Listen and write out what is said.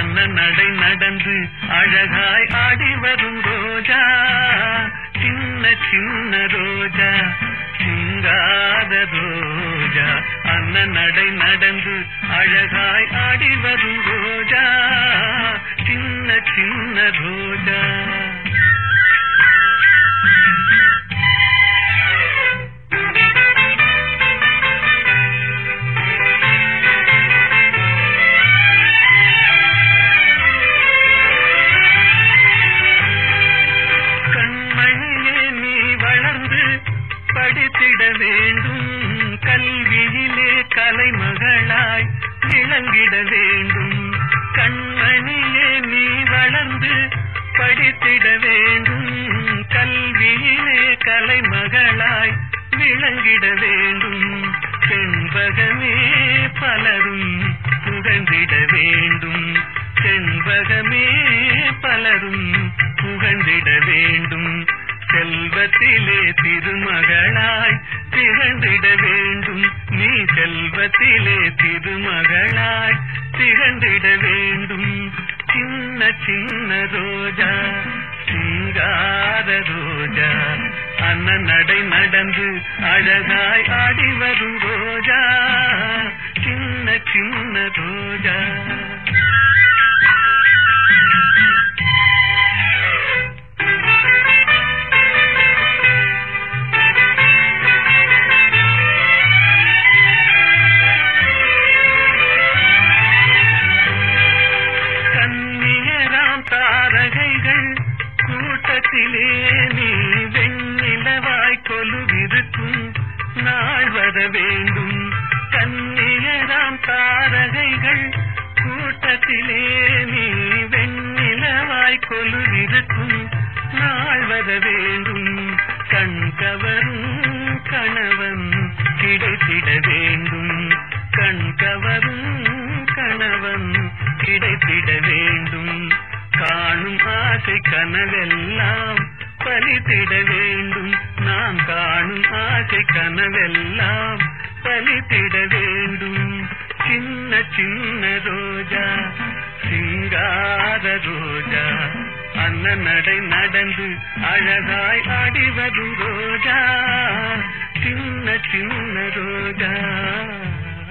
அண்ணன் நடை நடந்து அழகாய் ஆடி வரும் ரோஜா சின்ன சின்ன ரோஜா சிங்காத ரோஜா அண்ணன் நடை நடந்து அழகாய் ஆடி வரும் ரோஜா சின்ன சின்ன ரோஜா கண்மணியே நீ வளர்ந்து படித்திட வேண்டும் கல்வியிலே கலைமகளாய் விளங்கிட வேண்டும் கண்மணியே நீ வளர்ந்து படித்திட வேண்டும் கல்வியிலே கலைமகளாய் விளங்கிட வேண்டும் செண்பகமே பலரும் புகழ்ந்திட வேண்டும் செண்பகமே பலரும் புகழ்ந்திட வேண்டும் செல்வத்திலே திருமகளாய் திகழ்ந்திட வேண்டும் நீ செல்வத்திலே திருமகளாய் திகழ்ந்திட வேண்டும் சின்ன சின்ன ரோஜா சிங்கார ரோஜா அண்ணன் நடை நடந்து அழகாய் ஆடி வரும் ரோஜா சின்ன சின்ன ரோஜா கண்ணியராம் தாரகைகள் கூட்டத்திலே நீ வெண்ணிலவாய் கொலுவிருக்கும் நாள் வர வேண்டும் கண்ணியராம் தாரகைகள் கூட்டத்திலே நீ வெண்ணிலவாய் கொலுவிருக்கும் நாள் வர வேண்டும் கண் கவரும் கணவன் கிடைத்திட வேண்டும் கண் கவரும் கணவன் கிடைத்திட வேண்டும் காணும் ஆசை கனவெல்லாம் பலித்திட வேண்டும் நாம் காணும் ஆசை கனவெல்லாம் பலித்திட வேண்டும் சின்ன சின்ன ரோஜா சிங்கார ரோஜா அண்ணன் நடை நடந்து அழகாய் ஆடி வரும் ரோஜா